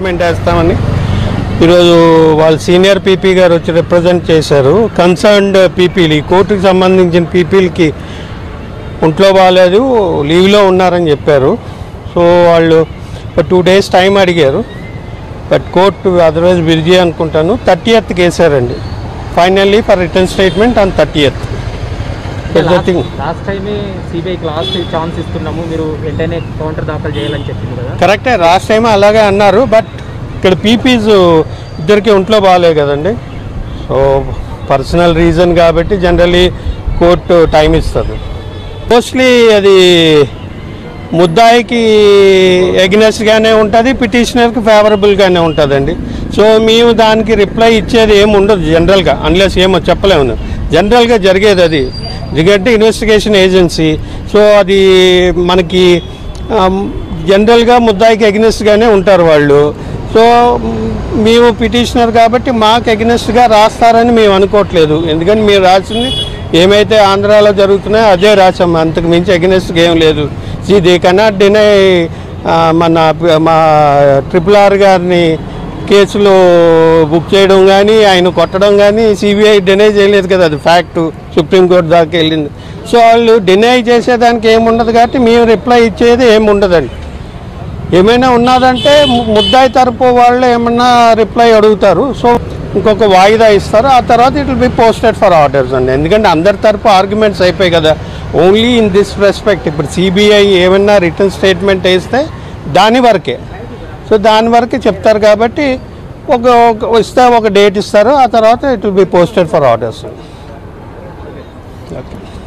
statement వేస్తామని ఈరోజు వాళ్ళ సీనియర్ పీపీ గారు వచ్చి రిప్రజెంట్ చేశారు కన్సర్న్డ్ పీపీలు ఈ కోర్టుకి సంబంధించిన పీపీలకి ఒంట్లో బాగాలేదు లీవ్లో ఉన్నారని చెప్పారు సో వాళ్ళు ఒక టూ డేస్ టైం అడిగారు బట్ కోర్టు అదర్వైజ్ బిజీ అనుకుంటాను థర్టీ ఎత్కి వేసారండి finally for return statement on thirty eighth పెద్ద థింగ్ లాస్ట్ టైమే సిబిఐకి లాస్ట్ ఛాన్స్ ఇస్తున్నాము మీరు వెంటనే కౌంటర్ దాఖలు చేయాలని చెప్పింది కదా కరెక్టే లాస్ట్ టైం అలాగే అన్నారు బట్ ఇక్కడ పీపీస్ ఇద్దరికి ఒంట్లో బాగాలే కదండి సో పర్సనల్ రీజన్ కాబట్టి జనరలీ కోర్టు టైం ఇస్తుంది మోస్ట్లీ అది ముద్దాయికి ఎగ్నెస్ట్గానే ఉంటుంది పిటిషనర్కి ఫేవరబుల్గానే ఉంటుందండి సో మేము దానికి రిప్లై ఇచ్చేది ఏమి ఉండదు జనరల్గా అన్లెస్ ఏమో చెప్పలేము జనరల్గా జరిగేది అది ఎందుకంటే ఇన్వెస్టిగేషన్ ఏజెన్సీ సో అది మనకి ఆమ్, జనరల్గా ముద్దాయికి ఎగ్నెస్ట్గానే ఉంటారు వాళ్ళు సో మ్, మేము పిటిషనర్ కాబట్టి మాకు ఎగ్నెస్ట్గా రాస్తారని మేము అనుకోవట్లేదు ఎందుకంటే మేము రాసింది ఏమైతే ఆంధ్రాలో జరుగుతున్నాయో అదే రాసాం అంతకు మించి ఎగ్నెస్ట్గా ఏం లేదు సి దే కెనాట్ డినై మన మా ట్రిపుల్ ఆర్ గారిని కేసులో బుక్ చేయడం కానీ ఆయన కొట్టడం కానీ సిబిఐ డినై చేయలేదు కదా అది ఫ్యాక్ట్ సుప్రీంకోర్టు దాకా వెళ్ళింది సో వాళ్ళు డినై చేసేదానికి ఏముండదు కాబట్టి మేము రిప్లై ఇచ్చేది ఏమి ఉండదండి ఏమైనా ఉన్నదంటే ము- ముద్దాయి తరపు వాళ్ళు ఏమన్నా రిప్లై అడుగుతారు సో ఇంకొక వాయిదా ఇస్తారు ఆ తర్వాత it will be posted for orders అండి ఎందుకంటే అందరి తరపు ఆర్గ్యుమెంట్స్ అయిపోయాయి కదా ఓన్లీ ఇన్ దిస్ రెస్పెక్ట్ ఇప్పుడు సిబిఐ ఏమన్నా రిటర్న్ స్టేట్మెంట్ వేస్తే దాని వరకే సో దాని వరకే చెప్తారు కాబట్టి ఒక ఒక- ఇస్తే ఒక డేట్ ఇస్తారు ఆ తర్వాత it will be posted for orders okay